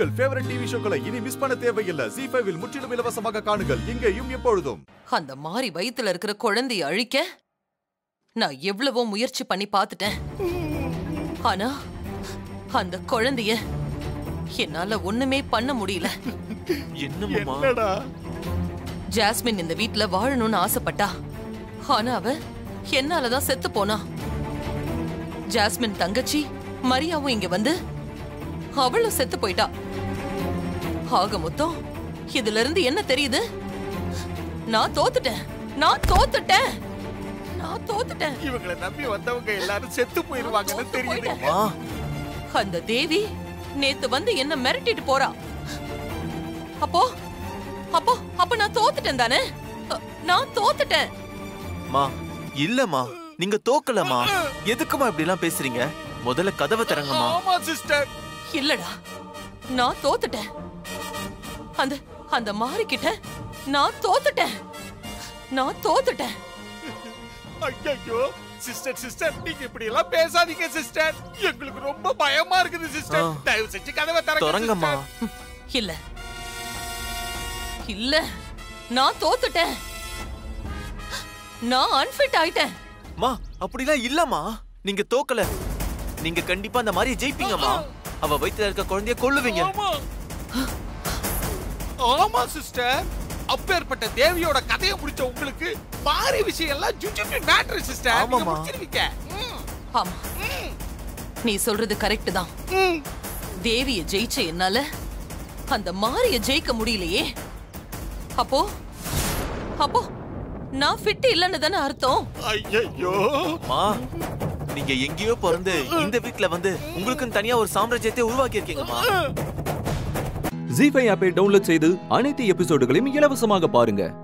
உங்கள் favourite TV ஷோக்களை இனி miss பண்ண தேவையில்லை ஜி ஃபைவில் முற்றிலும் இலவசமாக காணுங்கள் இங்கேயும் எப்பொழுதும் அந்த மாறி வயித்துல இருக்கிற குழந்தைய அழிக்க நான் எவ்வளவோ முயற்சி பண்ணி பார்த்துட்டேன் ஆனா அந்த குழந்தைய என்னால ஒண்ணுமே பண்ண முடியல என்னம்மா என்னடா ஜாஸ்மின் இந்த வீட்ல வாழணும்னு ஆசைப்பட்டா ஆனா அவ என்னாலதான் செத்து போனா ஜாஸ்மின் தங்கச்சி மரியாவும் இங்க வந்து அவளும் செத்து போயிட்டா ஆக மொத்தம் இதுல இருந்து என்ன தெரியுது நான் தோத்துட்டேன் நான் தோத்துட்டேன் நான் தோத்துட்டேன் இவங்களை நம்பி வந்தவங்க எல்லாரும் செத்து போயிருவாங்கன்னு தோத்து தெரியுது போயிட்டேன். மா அந்த தேவி நேத்து வந்து என்ன மிரட்டிட்டு போறா அப்போ அப்போ அப்ப நான் தோத்துட்டேன் தானே அ, நான் தோத்துட்டேன் மா இல்லம்மா நீங்க தோக்கலமா எதுக்குமா இப்படி எல்லாம் பேசுறீங்க முதல்ல கதவை திறங்கம்மா ஆமா சிஸ்டர் இல்லடா நான் தோத்துட்டேன் அந்த அந்த மாறிக்கிட்ட நான் தோத்துட்டேன் நான் தோத்துட்டேன் ஐயோ சிஸ்டர் சிஸ்டர் நீங்க இப்படி எல்லாம் பேசாதீங்க சிஸ்டர் எங்களுக்கு ரொம்ப பயமா இருக்குது சிஸ்டர் ஆ. தயவு செஞ்சு கதவை திறங்க தொடங்கம்மா sister. இல்ல இல்ல நான் தோத்துட்டேன் நான் அன்ஃபிட் ஆயிட்டேன் மா அப்படிலாம் இல்லம்மா நீங்க தோக்கல நீங்க கண்டிப்பா அந்த மாதிரி ஜெயிப்பீங்கம்மா அவ வயித்துல இருக்க குழந்தைய கொல்லுவீங்க ஆமா ஆமா சிஸ்டர் அப்பேற்பட்ட தேவியோட கதையை முடிச்ச உங்களுக்கு மாறி விஷயம் எல்லாம் ஜுஜுபி மேட்டர் சிஸ்டர் நீங்க ஆமாம்மா. முடிச்சிருவீங்க ம், ஆமா நீ சொல்றது கரெக்ட் தான் ம். தேவிய ஜெயிச்ச என்னால அந்த மாரிய ஜெயிக்க முடியலையே அப்போ அப்போ நான் ஃபிட் இல்லைன்னு தானே அர்த்தம் ஐயையோ மா நீங்க எங்கேயோ பிறந்து இந்த வீட்ல வந்து உங்களுக்குன்னு தனியா ஒரு சாம்ராஜ்யத்தை உருவாக்கி இருக்கீங்கம்மா ஜி ஃபைவ் ஆப்பை டவுன்லோட் செய்து அனைத்து எபிசோடுகளையும் இலவசமாக பாருங்க